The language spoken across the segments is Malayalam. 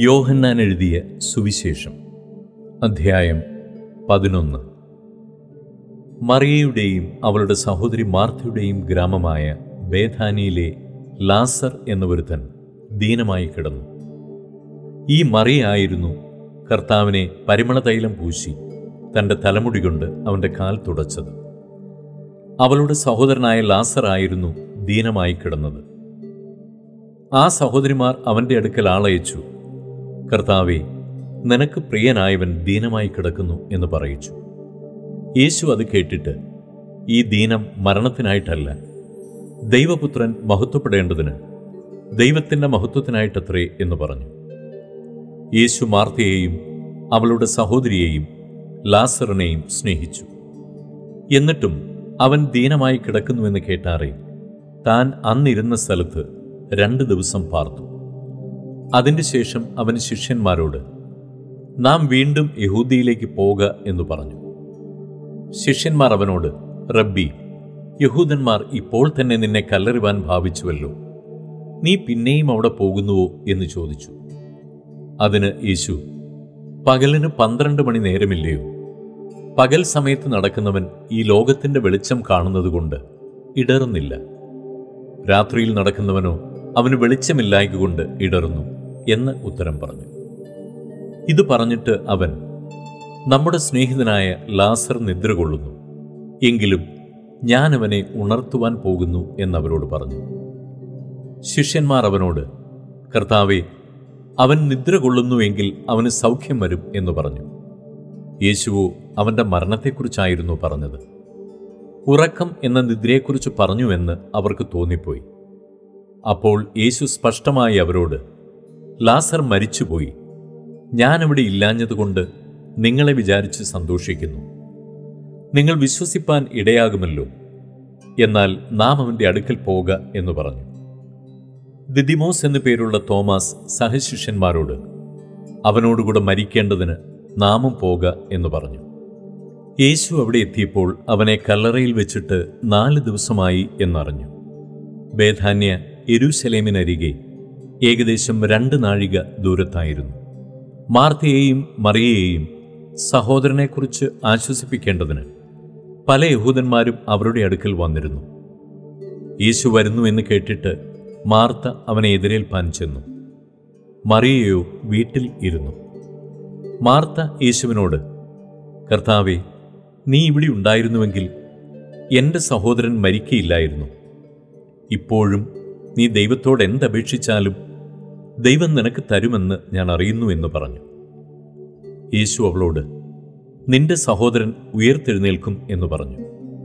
യോഹന്നാൻ എഴുതിയ സുവിശേഷം അധ്യായം പതിനൊന്ന് മറിയയുടെയും അവളുടെ സഹോദരി മാർത്തയുടെയും ഗ്രാമമായ ബേധാനിയിലെ ലാസർ എന്ന ഒരുത്തൻ ദീനമായി കിടന്നു ഈ മറിയായിരുന്നു കർത്താവിനെ പരിമളതൈലം പൂശി തൻ്റെ തലമുടി കൊണ്ട് അവൻ്റെ കാൽ തുടച്ചത് അവളുടെ സഹോദരനായ ലാസർ ആയിരുന്നു ദീനമായി കിടന്നത് ആ സഹോദരിമാർ അവൻ്റെ അടുക്കൽ ആളയച്ചു കർത്താവെ നിനക്ക് പ്രിയനായവൻ ദീനമായി കിടക്കുന്നു എന്ന് പറയിച്ചു യേശു അത് കേട്ടിട്ട് ഈ ദീനം മരണത്തിനായിട്ടല്ല ദൈവപുത്രൻ മഹത്വപ്പെടേണ്ടതിന് ദൈവത്തിൻ്റെ മഹത്വത്തിനായിട്ടത്രേ എന്ന് പറഞ്ഞു യേശു മാർത്തയെയും അവളുടെ സഹോദരിയെയും ലാസറിനെയും സ്നേഹിച്ചു എന്നിട്ടും അവൻ ദീനമായി കിടക്കുന്നുവെന്ന് കേട്ടാറെ താൻ അന്നിരുന്ന സ്ഥലത്ത് രണ്ട് ദിവസം പാർത്തു അതിൻ്റെ ശേഷം അവൻ ശിഷ്യന്മാരോട് നാം വീണ്ടും യഹൂദിയിലേക്ക് പോക എന്ന് പറഞ്ഞു ശിഷ്യന്മാർ അവനോട് റബ്ബി യഹൂദന്മാർ ഇപ്പോൾ തന്നെ നിന്നെ കല്ലെറിവാൻ ഭാവിച്ചുവല്ലോ നീ പിന്നെയും അവിടെ പോകുന്നുവോ എന്ന് ചോദിച്ചു അതിന് യേശു പകലിന് പന്ത്രണ്ട് മണി നേരമില്ലയോ പകൽ സമയത്ത് നടക്കുന്നവൻ ഈ ലോകത്തിന്റെ വെളിച്ചം കാണുന്നതുകൊണ്ട് ഇടറുന്നില്ല രാത്രിയിൽ നടക്കുന്നവനോ അവന് വെളിച്ചമില്ലായകൊണ്ട് ഇടറുന്നു എന്ന് ഉത്തരം പറഞ്ഞു ഇത് പറഞ്ഞിട്ട് അവൻ നമ്മുടെ സ്നേഹിതനായ ലാസർ നിദ്ര കൊള്ളുന്നു എങ്കിലും ഞാൻ അവനെ ഉണർത്തുവാൻ പോകുന്നു എന്നവരോട് പറഞ്ഞു ശിഷ്യന്മാർ അവനോട് കർത്താവെ അവൻ നിദ്ര കൊള്ളുന്നുവെങ്കിൽ അവന് സൗഖ്യം വരും എന്ന് പറഞ്ഞു യേശുവോ അവന്റെ മരണത്തെക്കുറിച്ചായിരുന്നു പറഞ്ഞത് ഉറക്കം എന്ന നിദ്രയെക്കുറിച്ച് പറഞ്ഞുവെന്ന് അവർക്ക് തോന്നിപ്പോയി അപ്പോൾ യേശു സ്പഷ്ടമായി അവരോട് ലാസർ മരിച്ചുപോയി ഞാനവിടെ ഇല്ലാഞ്ഞതുകൊണ്ട് നിങ്ങളെ വിചാരിച്ച് സന്തോഷിക്കുന്നു നിങ്ങൾ വിശ്വസിപ്പാൻ ഇടയാകുമല്ലോ എന്നാൽ നാം അവൻ്റെ അടുക്കൽ പോക എന്ന് പറഞ്ഞു ദിദിമോസ് എന്നു പേരുള്ള തോമസ് സഹശിഷ്യന്മാരോട് അവനോടുകൂടെ മരിക്കേണ്ടതിന് നാമും പോക എന്ന് പറഞ്ഞു യേശു അവിടെ എത്തിയപ്പോൾ അവനെ കല്ലറയിൽ വെച്ചിട്ട് നാല് ദിവസമായി എന്നറിഞ്ഞു ബേധാന്യ എരുശലേമിനരികെ ഏകദേശം രണ്ട് നാഴിക ദൂരത്തായിരുന്നു മാർത്തയെയും മറിയയെയും സഹോദരനെക്കുറിച്ച് ആശ്വസിപ്പിക്കേണ്ടതിന് പല യഹൂദന്മാരും അവരുടെ അടുക്കൽ വന്നിരുന്നു യേശു വരുന്നു എന്ന് കേട്ടിട്ട് മാർത്ത അവനെ എതിരേൽപ്പാൻ ചെന്നു മറിയയോ വീട്ടിൽ ഇരുന്നു മാർത്ത യേശുവിനോട് കർത്താവെ നീ ഇവിടെ ഉണ്ടായിരുന്നുവെങ്കിൽ എൻ്റെ സഹോദരൻ മരിക്കയില്ലായിരുന്നു ഇപ്പോഴും നീ ദൈവത്തോട് എന്തപേക്ഷിച്ചാലും ദൈവം നിനക്ക് തരുമെന്ന് ഞാൻ അറിയുന്നു എന്ന് പറഞ്ഞു യേശു അവളോട് നിന്റെ സഹോദരൻ ഉയർത്തെഴുന്നേൽക്കും എന്ന് പറഞ്ഞു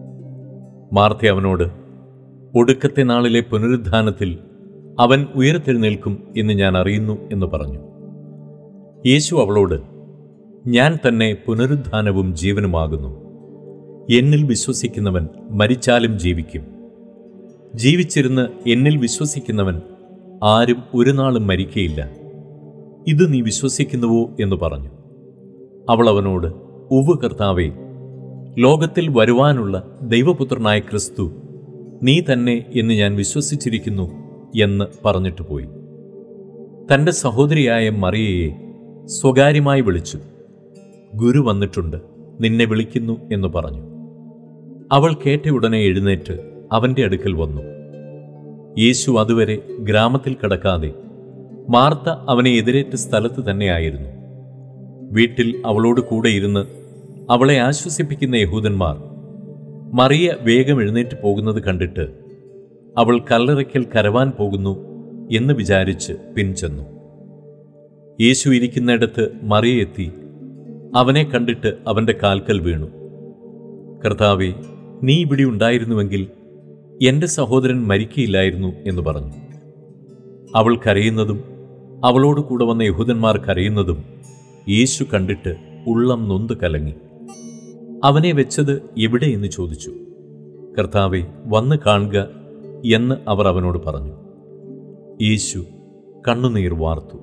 മാർത്ത അവനോട് ഒടുക്കത്തെ നാളിലെ പുനരുദ്ധാനത്തിൽ അവൻ ഉയർത്തെഴുന്നേൽക്കും എന്ന് ഞാൻ അറിയുന്നു എന്ന് പറഞ്ഞു യേശു അവളോട് ഞാൻ തന്നെ പുനരുദ്ധാനവും ജീവനുമാകുന്നു എന്നിൽ വിശ്വസിക്കുന്നവൻ മരിച്ചാലും ജീവിക്കും ജീവിച്ചിരുന്ന് എന്നിൽ വിശ്വസിക്കുന്നവൻ ആരും ഒരു നാളും മരിക്കയില്ല ഇത് നീ വിശ്വസിക്കുന്നുവോ എന്ന് പറഞ്ഞു അവൾ അവനോട് ഉവ് കർത്താവേ ലോകത്തിൽ വരുവാനുള്ള ദൈവപുത്രനായ ക്രിസ്തു നീ തന്നെ എന്ന് ഞാൻ വിശ്വസിച്ചിരിക്കുന്നു എന്ന് പറഞ്ഞിട്ട് പോയി തൻ്റെ സഹോദരിയായ മറിയയെ സ്വകാര്യമായി വിളിച്ചു ഗുരു വന്നിട്ടുണ്ട് നിന്നെ വിളിക്കുന്നു എന്ന് പറഞ്ഞു അവൾ കേട്ട ഉടനെ എഴുന്നേറ്റ് അവൻ്റെ അടുക്കൽ വന്നു യേശു അതുവരെ ഗ്രാമത്തിൽ കടക്കാതെ മാർത്ത അവനെ എതിരേറ്റ സ്ഥലത്ത് തന്നെയായിരുന്നു വീട്ടിൽ അവളോട് കൂടെ ഇരുന്ന് അവളെ ആശ്വസിപ്പിക്കുന്ന യഹൂദന്മാർ മറിയ വേഗം എഴുന്നേറ്റ് പോകുന്നത് കണ്ടിട്ട് അവൾ കല്ലറയ്ക്കൽ കരവാൻ പോകുന്നു എന്ന് വിചാരിച്ച് പിൻചെന്നു യേശു ഇരിക്കുന്നിടത്ത് മറിയ എത്തി അവനെ കണ്ടിട്ട് അവൻ്റെ കാൽക്കൽ വീണു കർത്താവെ നീ ഇവിടെ ഉണ്ടായിരുന്നുവെങ്കിൽ എൻ്റെ സഹോദരൻ മരിക്കയില്ലായിരുന്നു എന്ന് പറഞ്ഞു അവൾ കരയുന്നതും അവളോട് കൂടെ വന്ന യഹൂദന്മാർ കരയുന്നതും യേശു കണ്ടിട്ട് ഉള്ളം നൊന്ത് കലങ്ങി അവനെ വെച്ചത് എവിടെ എന്ന് ചോദിച്ചു കർത്താവെ വന്ന് കാണുക എന്ന് അവർ അവനോട് പറഞ്ഞു യേശു കണ്ണുനീർ വാർത്തു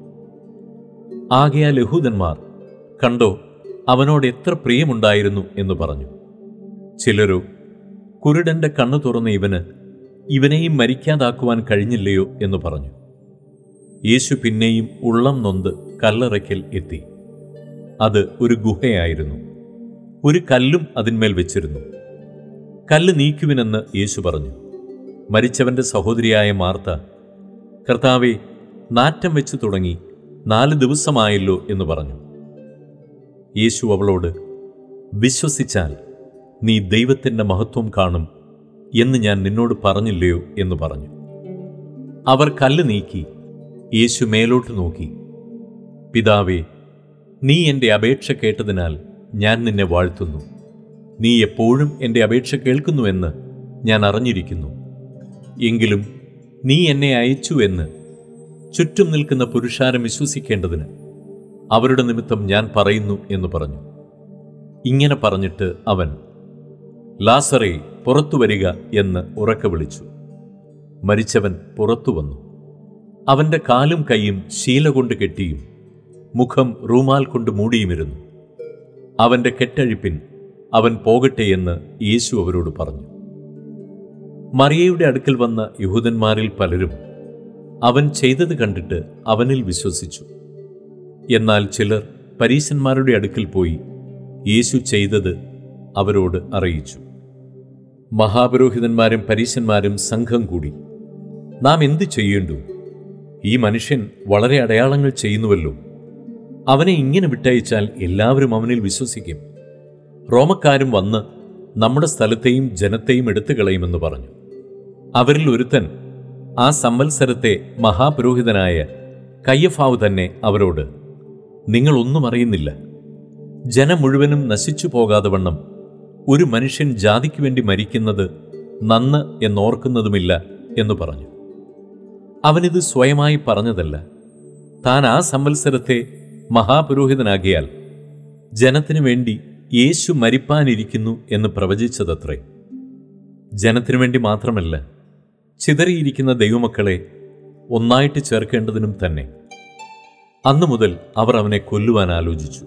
ആകയാൽ യഹൂദന്മാർ കണ്ടോ അവനോട് എത്ര പ്രിയമുണ്ടായിരുന്നു എന്ന് പറഞ്ഞു ചിലരോ കുരുടന്റെ കണ്ണു തുറന്ന ഇവന് ഇവനെയും മരിക്കാതാക്കുവാൻ കഴിഞ്ഞില്ലയോ എന്ന് പറഞ്ഞു യേശു പിന്നെയും ഉള്ളം നൊന്ത് കല്ലറയ്ക്കൽ എത്തി അത് ഒരു ഗുഹയായിരുന്നു ഒരു കല്ലും അതിന്മേൽ വെച്ചിരുന്നു കല്ല് നീക്കുവിനെന്ന് യേശു പറഞ്ഞു മരിച്ചവന്റെ സഹോദരിയായ മാർത്ത കർത്താവെ നാറ്റം വെച്ച് തുടങ്ങി നാല് ദിവസമായല്ലോ എന്ന് പറഞ്ഞു യേശു അവളോട് വിശ്വസിച്ചാൽ നീ ദൈവത്തിൻ്റെ മഹത്വം കാണും എന്ന് ഞാൻ നിന്നോട് പറഞ്ഞില്ലയോ എന്ന് പറഞ്ഞു അവർ കല്ല് നീക്കി യേശു മേലോട്ട് നോക്കി പിതാവേ നീ എൻ്റെ അപേക്ഷ കേട്ടതിനാൽ ഞാൻ നിന്നെ വാഴ്ത്തുന്നു നീ എപ്പോഴും എൻ്റെ അപേക്ഷ കേൾക്കുന്നുവെന്ന് ഞാൻ അറിഞ്ഞിരിക്കുന്നു എങ്കിലും നീ എന്നെ അയച്ചു എന്ന് ചുറ്റും നിൽക്കുന്ന പുരുഷാരം വിശ്വസിക്കേണ്ടതിന് അവരുടെ നിമിത്തം ഞാൻ പറയുന്നു എന്ന് പറഞ്ഞു ഇങ്ങനെ പറഞ്ഞിട്ട് അവൻ ലാസറെ പുറത്തു വരിക എന്ന് ഉറക്കെ വിളിച്ചു മരിച്ചവൻ പുറത്തു വന്നു അവന്റെ കാലും കൈയും ശീല കൊണ്ട് കെട്ടിയും മുഖം റൂമാൽ കൊണ്ട് മൂടിയുമിരുന്നു അവന്റെ കെട്ടഴിപ്പിൻ അവൻ പോകട്ടെ എന്ന് യേശു അവരോട് പറഞ്ഞു മറിയയുടെ അടുക്കൽ വന്ന യഹൂദന്മാരിൽ പലരും അവൻ ചെയ്തത് കണ്ടിട്ട് അവനിൽ വിശ്വസിച്ചു എന്നാൽ ചിലർ പരീശന്മാരുടെ അടുക്കൽ പോയി യേശു ചെയ്തത് അവരോട് അറിയിച്ചു മഹാപുരോഹിതന്മാരും പരീശന്മാരും സംഘം കൂടി നാം എന്ത് ചെയ്യേണ്ടു ഈ മനുഷ്യൻ വളരെ അടയാളങ്ങൾ ചെയ്യുന്നുവല്ലോ അവനെ ഇങ്ങനെ വിട്ടയച്ചാൽ എല്ലാവരും അവനിൽ വിശ്വസിക്കും റോമക്കാരും വന്ന് നമ്മുടെ സ്ഥലത്തെയും ജനത്തെയും എടുത്തു കളയുമെന്ന് പറഞ്ഞു അവരിൽ ഒരുത്തൻ ആ സംവത്സരത്തെ മഹാപുരോഹിതനായ കയ്യഫാവ് തന്നെ അവരോട് നിങ്ങളൊന്നും അറിയുന്നില്ല ജനം മുഴുവനും നശിച്ചു പോകാതെ വണ്ണം ഒരു മനുഷ്യൻ ജാതിക്ക് വേണ്ടി മരിക്കുന്നത് നന്ന് എന്നോർക്കുന്നതുമില്ല എന്ന് പറഞ്ഞു അവനിത് സ്വയമായി പറഞ്ഞതല്ല താൻ ആ സംവത്സരത്തെ മഹാപുരോഹിതനാകിയാൽ ജനത്തിനു വേണ്ടി യേശു മരിപ്പാനിരിക്കുന്നു എന്ന് പ്രവചിച്ചതത്രേ ജനത്തിനു വേണ്ടി മാത്രമല്ല ചിതറിയിരിക്കുന്ന ദൈവമക്കളെ ഒന്നായിട്ട് ചേർക്കേണ്ടതിനും തന്നെ അന്നു മുതൽ അവർ അവനെ കൊല്ലുവാൻ ആലോചിച്ചു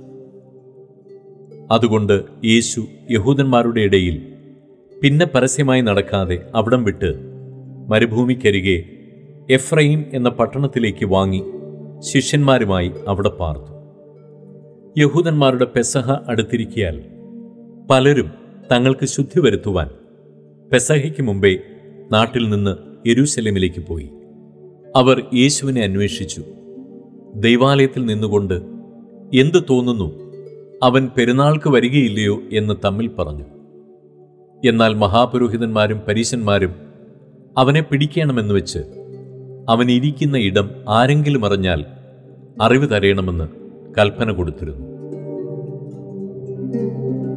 അതുകൊണ്ട് യേശു യഹൂദന്മാരുടെ ഇടയിൽ പിന്നെ പരസ്യമായി നടക്കാതെ അവിടം വിട്ട് മരുഭൂമിക്കരികെ എഫ്രൈം എന്ന പട്ടണത്തിലേക്ക് വാങ്ങി ശിഷ്യന്മാരുമായി അവിടെ പാർത്തു യഹൂദന്മാരുടെ പെസഹ അടുത്തിരിക്കിയാൽ പലരും തങ്ങൾക്ക് ശുദ്ധി വരുത്തുവാൻ പെസഹയ്ക്ക് മുമ്പേ നാട്ടിൽ നിന്ന് യെരൂശലേമിലേക്ക് പോയി അവർ യേശുവിനെ അന്വേഷിച്ചു ദൈവാലയത്തിൽ നിന്നുകൊണ്ട് എന്ത് തോന്നുന്നു അവൻ പെരുന്നാൾക്ക് വരികയില്ലയോ എന്ന് തമ്മിൽ പറഞ്ഞു എന്നാൽ മഹാപുരോഹിതന്മാരും പരീശന്മാരും അവനെ പിടിക്കണമെന്ന് വെച്ച് അവൻ ഇരിക്കുന്ന ഇടം ആരെങ്കിലും അറിഞ്ഞാൽ അറിവ് തരയണമെന്ന് കൽപ്പന കൊടുത്തിരുന്നു